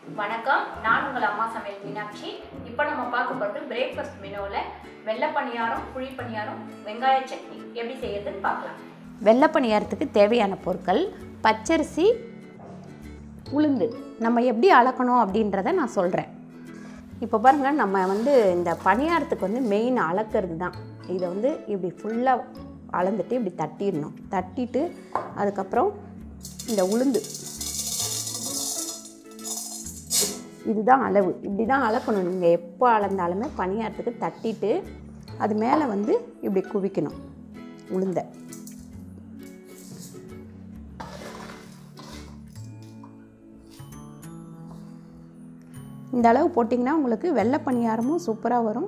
வணக்கம் நான் உங்கள் அம்மா சமையல் மீனாட்சி இப்போ நம்ம பார்க்க போகிறது பிரேக்ஃபாஸ்ட் மெனுவில் வெள்ளை பணியாரம் புளி பணியாரம் வெங்காய சட்னி எப்படி செய்யறதுன்னு பார்க்கலாம் வெள்ளை பணியாரத்துக்கு தேவையான பொருட்கள் பச்சரிசி உளுந்து நம்ம எப்படி அளக்கணும் அப்படின்றத நான் சொல்கிறேன் இப்போ பாருங்கள் நம்ம வந்து இந்த பணியாரத்துக்கு வந்து மெயின் அளக்கிறது தான் இதை வந்து இப்படி ஃபுல்லாக அளந்துட்டு இப்படி தட்டிடணும் தட்டிட்டு அதுக்கப்புறம் இந்த உளுந்து இதுதான் அளவு இப்படி தான் அளக்கணும் நீங்கள் எப்போ அளந்தாலுமே பணியாரத்துக்கு தட்டிட்டு அது மேலே வந்து இப்படி குவிக்கணும் உளுந்தை இந்த அளவு போட்டிங்கன்னா உங்களுக்கு வெள்ளை பணியாரமும் சூப்பராக வரும்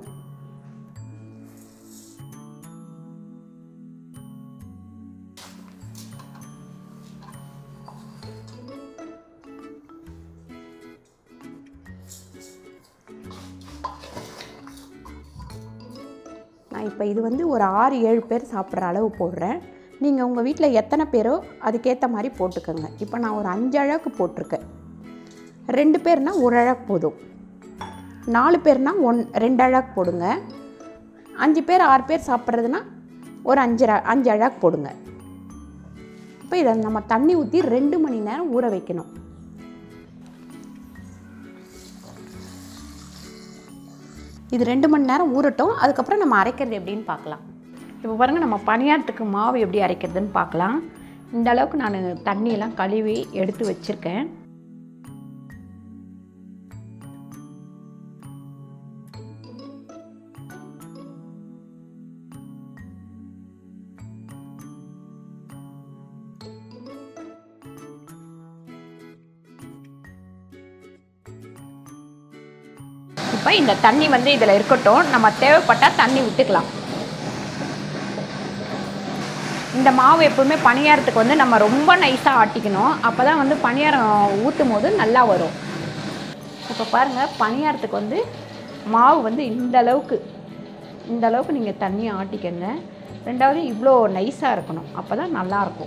நான் இப்போ இது வந்து ஒரு ஆறு ஏழு பேர் சாப்பிட்ற அளவு போடுறேன் நீங்கள் உங்கள் வீட்டில் எத்தனை பேரோ அதுக்கேற்ற மாதிரி போட்டுக்கோங்க இப்போ நான் ஒரு அஞ்சு அழகு போட்டிருக்கேன் ரெண்டு பேர்னால் ஒரு அழகு போதும் நாலு பேர்னால் ஒன் ரெண்டு அழகு போடுங்க அஞ்சு பேர் ஆறு பேர் சாப்பிட்றதுனா ஒரு அஞ்சு ர- அஞ்சு அழகு போடுங்க இப்போ இதை நம்ம தண்ணி ஊற்றி ரெண்டு மணி நேரம் ஊற வைக்கணும் இது ரெண்டு மணி நேரம் ஊறட்டும் அதுக்கப்புறம் நம்ம அரைக்கிறது எப்படின்னு பார்க்கலாம் இப்போ பாருங்கள் நம்ம பணியாரத்துக்கு மாவு எப்படி அரைக்கிறதுன்னு பார்க்கலாம் இந்த அளவுக்கு நான் தண்ணியெல்லாம் கழுவி எடுத்து வச்சுருக்கேன் இப்போ இந்த தண்ணி வந்து இதில் இருக்கட்டும் நம்ம தேவைப்பட்டால் தண்ணி விட்டுக்கலாம் இந்த மாவு எப்பவுமே பணியாரத்துக்கு வந்து நம்ம ரொம்ப நைஸாக ஆட்டிக்கணும் அப்போ தான் வந்து பணியாரம் ஊற்றும் போது நல்லா வரும் இப்போ பாருங்கள் பணியாரத்துக்கு வந்து மாவு வந்து இந்த அளவுக்கு இந்த அளவுக்கு நீங்கள் தண்ணியை ஆட்டிக்கங்க ரெண்டாவது இவ்வளோ நைஸாக இருக்கணும் அப்போ தான் நல்லாயிருக்கும்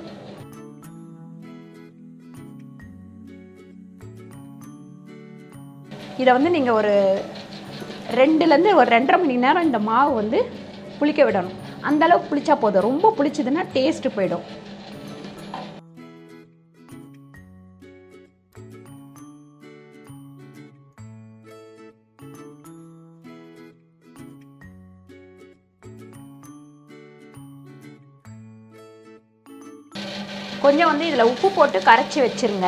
இதை வந்து நீங்கள் ஒரு ரெண்டுலேருந்து ஒரு ரெண்டரை மணி நேரம் இந்த மாவு வந்து புளிக்க விடணும் அந்த அளவுக்கு புளிச்சா போதும் ரொம்ப புளிச்சதுன்னா டேஸ்ட்டு போயிடும் கொஞ்சம் வந்து இதில் உப்பு போட்டு கரைச்சி வச்சிருங்க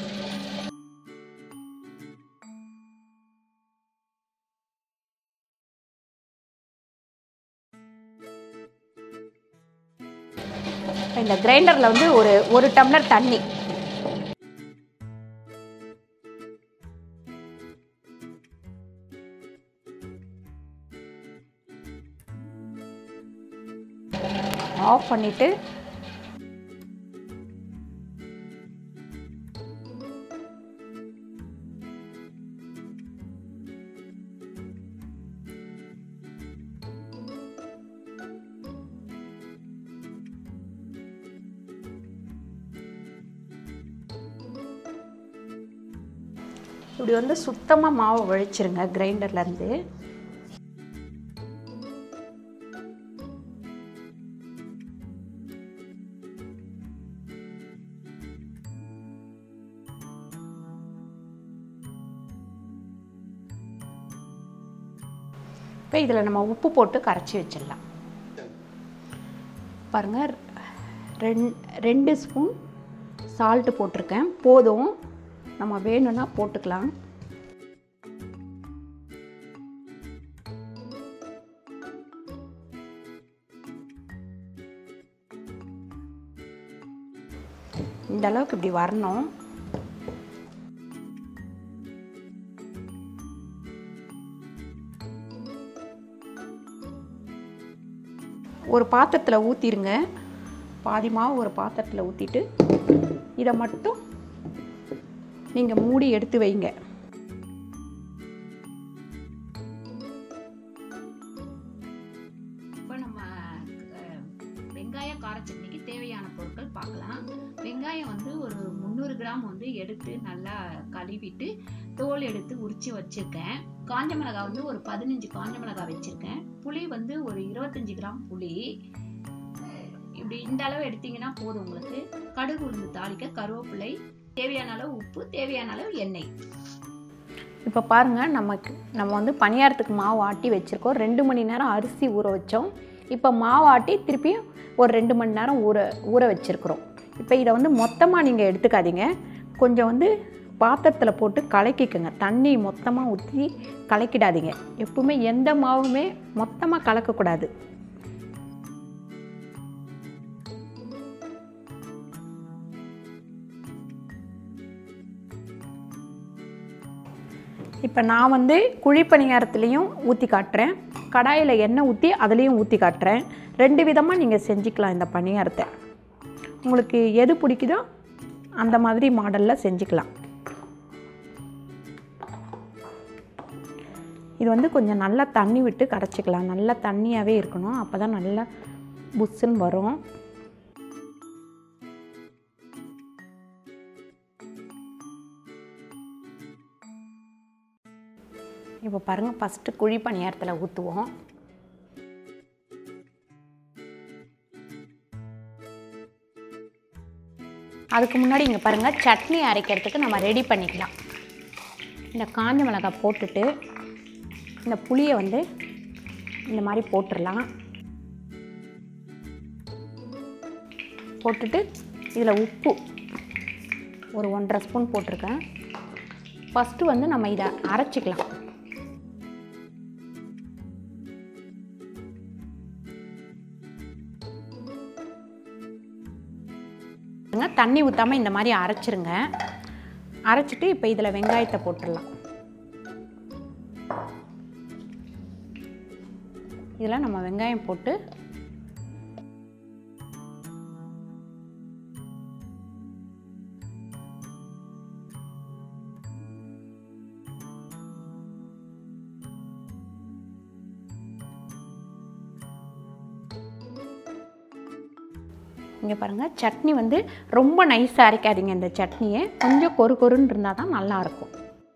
இந்த கிரைண்டரில் வந்து ஒரு ஒரு டம்ளர் தண்ணி ஆஃப் பண்ணிட்டு இப்படி வந்து சுத்தமாக மாவை வழிச்சிருங்க கிரைண்டர்லேருந்து இப்போ இதில் நம்ம உப்பு போட்டு கரைச்சி வச்சிடலாம் பாருங்கள் ரெண் ரெண்டு ஸ்பூன் சால்ட்டு போட்டிருக்கேன் போதும் நம்ம வேணும்னா போட்டுக்கலாம் இந்த அளவுக்கு இப்படி வரணும் ஒரு பாத்திரத்தில் ஊற்றிருங்க பாதி மாவு ஒரு பாத்திரத்தில் ஊற்றிட்டு இதை மட்டும் நீங்கள் மூடி எடுத்து வைங்க இப்போ நம்ம அஹ், வெங்காய கார சட்னிக்கு தேவையான பொருட்கள் பார்க்கலாம் வெங்காயம் வந்து ஒரு முந்நூறு முந்நூறு கிராம் வந்து எடுத்து நல்லா கழுவிட்டு தோல் எடுத்து உரிச்சு வச்சிருக்கேன் காஞ்ச மிளகாய் வந்து ஒரு பதினஞ்சு காஞ்ச மிளகாய் வச்சிருக்கேன் புளி வந்து ஒரு இருபத்தஞ்சு கிராம் புளி இப்படி இந்த அளவு எடுத்தீங்கன்னா போதும் உங்களுக்கு கடுகு உளுந்து தாளிக்க கருவேப்பிலை தேவையான அளவு உப்பு தேவையான அளவு எண்ணெய் இப்போ பாருங்கள் நமக்கு நம்ம வந்து பணியாரத்துக்கு மாவு ஆட்டி வச்சுருக்கோம் ரெண்டு மணி நேரம் அரிசி ஊற வச்சோம் இப்போ மாவு ஆட்டி திருப்பியும் ஒரு ரெண்டு மணி நேரம் ஊற ஊற வச்சுருக்குறோம் இப்போ இதை வந்து மொத்தமாக நீங்கள் எடுத்துக்காதீங்க கொஞ்சம் வந்து பாத்திரத்தில் போட்டு கலக்கிக்கோங்க தண்ணி மொத்தமாக ஊற்றி கலக்கிடாதீங்க எப்பவுமே எந்த மாவுமே மொத்தமாக கலக்கக்கூடாது இப்போ நான் வந்து குழிப்பணியாரத்துலேயும் ஊற்றி காட்டுறேன் கடாயில் எண்ணெய் ஊற்றி அதுலேயும் ஊற்றி காட்டுறேன் ரெண்டு விதமாக நீங்கள் செஞ்சுக்கலாம் இந்த பணியாரத்தை உங்களுக்கு எது பிடிக்குதோ அந்த மாதிரி மாடலில் செஞ்சுக்கலாம் இது வந்து கொஞ்சம் நல்லா தண்ணி விட்டு கரைச்சிக்கலாம் நல்லா தண்ணியாகவே இருக்கணும் அப்போ தான் நல்லா புஷ்ஷுன்னு வரும் இப்போ பாருங்கள் ஃபஸ்ட்டு குழி பணியாரத்தில் ஊற்றுவோம் அதுக்கு முன்னாடி இங்கே பாருங்கள் சட்னி அரைக்கிறதுக்கு நம்ம ரெடி பண்ணிக்கலாம் இந்த காஞ்ச மிளகாய் போட்டுட்டு இந்த புளியை வந்து இந்த மாதிரி போட்டுடலாம் போட்டுட்டு இதில் உப்பு ஒரு ஒன்றரை ஸ்பூன் போட்டிருக்கேன் ஃபஸ்ட்டு வந்து நம்ம இதை அரைச்சிக்கலாம் தண்ணி ஊற்றாமல் இந்த மாதிரி அரைச்சிருங்க அரைச்சிட்டு இப்போ இதில் வெங்காயத்தை போட்டுடலாம் இதில் நம்ம வெங்காயம் போட்டு இங்கே பாருங்கள் சட்னி வந்து ரொம்ப நைஸாக அரைக்காதீங்க இந்த சட்னியை கொஞ்சம் கொரு கொருன்னு இருந்தால் தான் நல்லாயிருக்கும்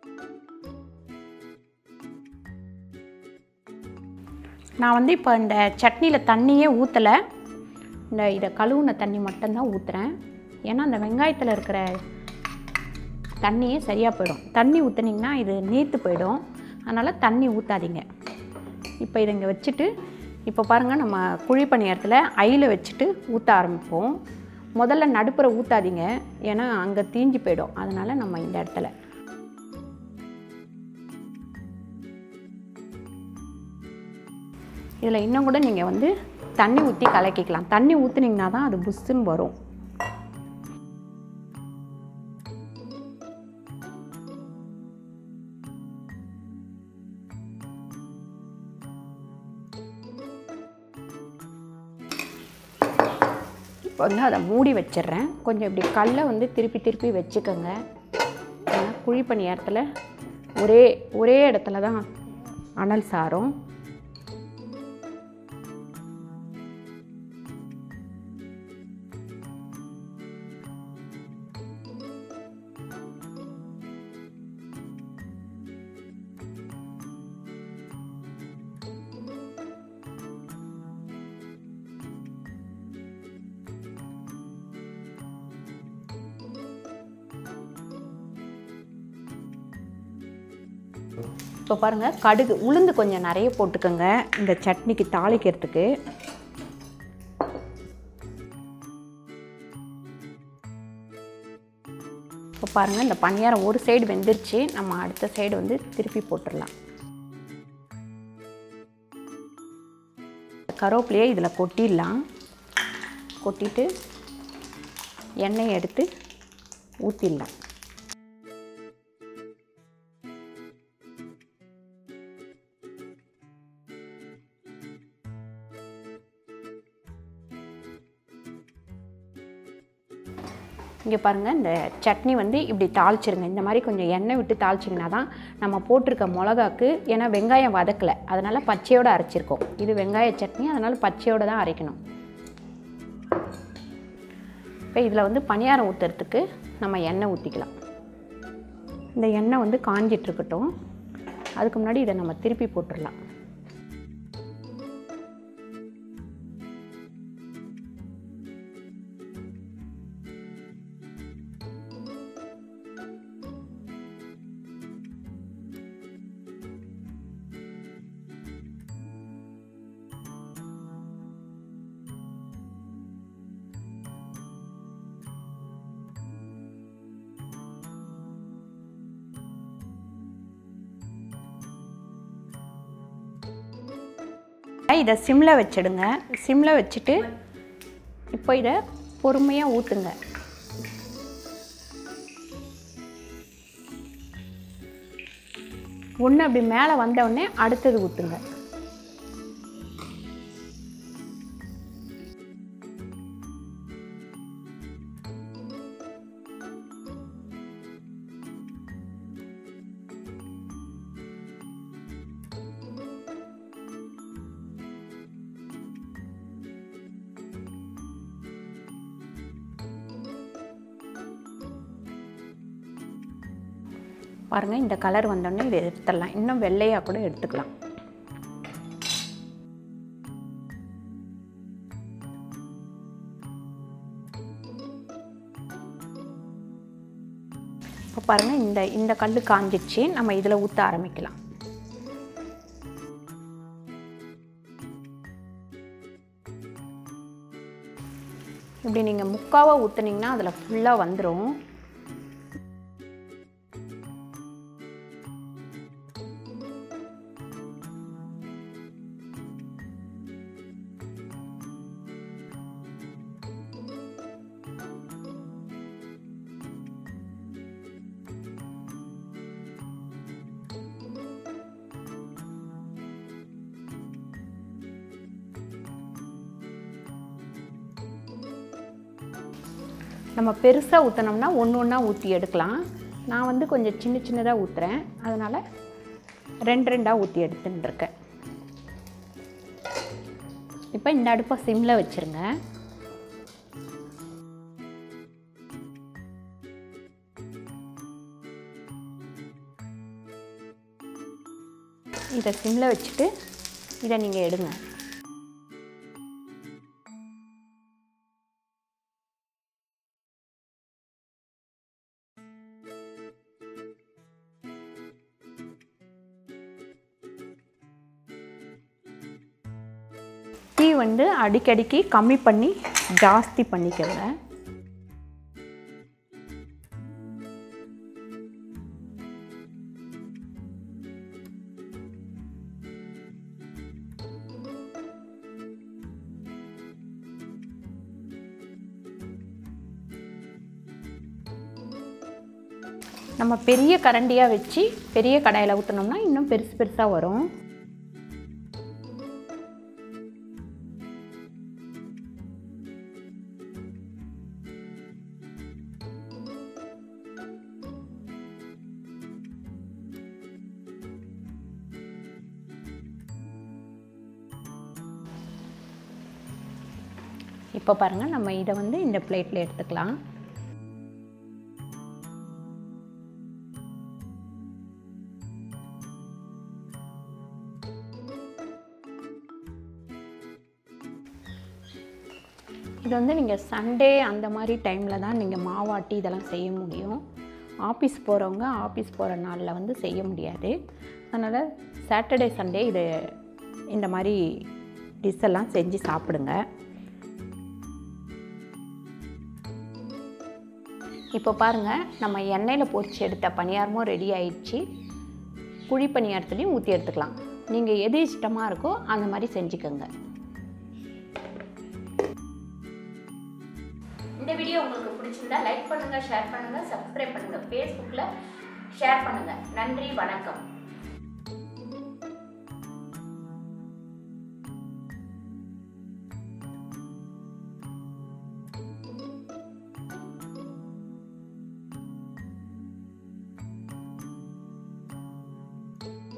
நான் வந்து இப்போ இந்த சட்னியில் தண்ணியே ஊற்றலை இந்த இதை கழுவுன தண்ணி மட்டும்தான் ஊற்றுறேன் ஏன்னா அந்த வெங்காயத்தில் இருக்கிற தண்ணியே சரியாக போயிடும் தண்ணி ஊற்றுனீங்கன்னா இது நீர்த்து போயிடும் அதனால் தண்ணி ஊற்றாதீங்க இப்போ இதை இங்கே வச்சுட்டு இப்போ பாருங்கள் நம்ம குழி பணியாரத்தில் ஐயில் வச்சுட்டு ஊற்ற ஆரம்பிப்போம் முதல்ல நடுப்புற ஊற்றாதீங்க ஏன்னா அங்கே தீஞ்சு போயிடும் அதனால் நம்ம இந்த இடத்துல இதில் இன்னும் கூட நீங்கள் வந்து தண்ணி ஊற்றி கலக்கிக்கலாம் தண்ணி ஊற்றுனீங்கன்னா தான் அது புஷ்ஷுன்னு வரும் இப்போ வந்து அதை மூடி வச்சிடுறேன் கொஞ்சம் இப்படி கல்லை வந்து திருப்பி திருப்பி வச்சுக்கோங்க ஏன்னா குழி பணியாரத்தில் ஒரே ஒரே இடத்துல தான் அனல் சாரும் இப்போ பாருங்கள் கடுகு உளுந்து கொஞ்சம் நிறைய போட்டுக்கோங்க இந்த சட்னிக்கு தாளிக்கிறதுக்கு இப்போ பாருங்கள் இந்த பணியாரம் ஒரு சைடு வெந்துருச்சு நம்ம அடுத்த சைடு வந்து திருப்பி போட்டுடலாம் கருவேப்பிலையை இதில் கொட்டிடலாம் கொட்டிட்டு எண்ணெயை எடுத்து ஊற்றிடலாம் இங்கே பாருங்கள் இந்த சட்னி வந்து இப்படி தாளிச்சிருங்க இந்த மாதிரி கொஞ்சம் எண்ணெய் விட்டு தாளிச்சிங்கன்னா தான் நம்ம போட்டிருக்க மிளகாக்கு ஏன்னா வெங்காயம் வதக்கலை அதனால் பச்சையோடு அரைச்சிருக்கோம் இது வெங்காய சட்னி அதனால் பச்சையோடு தான் அரைக்கணும் இப்போ இதில் வந்து பணியாரம் ஊற்றுறதுக்கு நம்ம எண்ணெய் ஊற்றிக்கலாம் இந்த எண்ணெய் வந்து காஞ்சிட்ருக்கட்டும் அதுக்கு முன்னாடி இதை நம்ம திருப்பி போட்டுடலாம் இதை சிம்மில் வச்சிடுங்க சிம்மில் வச்சுட்டு இப்போ இதை பொறுமையாக ஊற்றுங்க ஒன்று அப்படி மேலே வந்தவுடனே அடுத்தது ஊற்றுங்க பாருங்கள் இந்த கலர் வந்தோடனே இதை எடுத்துடலாம் இன்னும் வெள்ளையாக கூட எடுத்துக்கலாம் இப்போ பாருங்கள் இந்த இந்த கல் காஞ்சிச்சு நம்ம இதில் ஊற்ற ஆரம்பிக்கலாம் இப்படி நீங்கள் முக்காவாக ஊற்றுனீங்கன்னா அதில் ஃபுல்லாக வந்துடும் நம்ம பெருசாக ஊற்றினோம்னா ஒன்று ஒன்றா ஊற்றி எடுக்கலாம் நான் வந்து கொஞ்சம் சின்ன சின்னதாக ஊற்றுறேன் அதனால் ரெண்டு ரெண்டாக ஊற்றி எடுத்துன்னு இருக்கேன் இப்போ இந்த அடுப்பை சிம்மில் வச்சுருங்க இதை சிம்மில் வச்சுட்டு இதை நீங்கள் எடுங்க தீ வந்து அடிக்கடிக்கு கம்மி பண்ணி ஜாஸ்தி பண்ணிக்கோங்க நம்ம பெரிய கரண்டியாக வச்சு பெரிய கடாயில் ஊற்றினோம்னா இன்னும் பெருசு பெருசாக வரும் இப்போ பாருங்கள் நம்ம இதை வந்து இந்த பிளேட்டில் எடுத்துக்கலாம் இது வந்து நீங்கள் சண்டே அந்த மாதிரி டைமில் தான் நீங்கள் மாவாட்டி இதெல்லாம் செய்ய முடியும் ஆஃபீஸ் போகிறவங்க ஆஃபீஸ் போகிற நாளில் வந்து செய்ய முடியாது அதனால் சாட்டர்டே சண்டே இது இந்த மாதிரி டிஷ் எல்லாம் செஞ்சு சாப்பிடுங்க இப்போ பாருங்கள் நம்ம எண்ணெயில் பொரிச்சு எடுத்த பணியாரமும் ரெடி ஆயிடுச்சு குழி பணியாரத்துலேயும் ஊற்றி எடுத்துக்கலாம் நீங்கள் எது இஷ்டமாக இருக்கோ அந்த மாதிரி செஞ்சுக்கோங்க இந்த வீடியோ உங்களுக்கு பிடிச்சிருந்தா லைக் பண்ணுங்க ஷேர் பண்ணுங்க சப்ஸ்கிரைப் பண்ணுங்க ஃபேஸ்புக்கில் ஷேர் பண்ணுங்க நன்றி வணக்கம்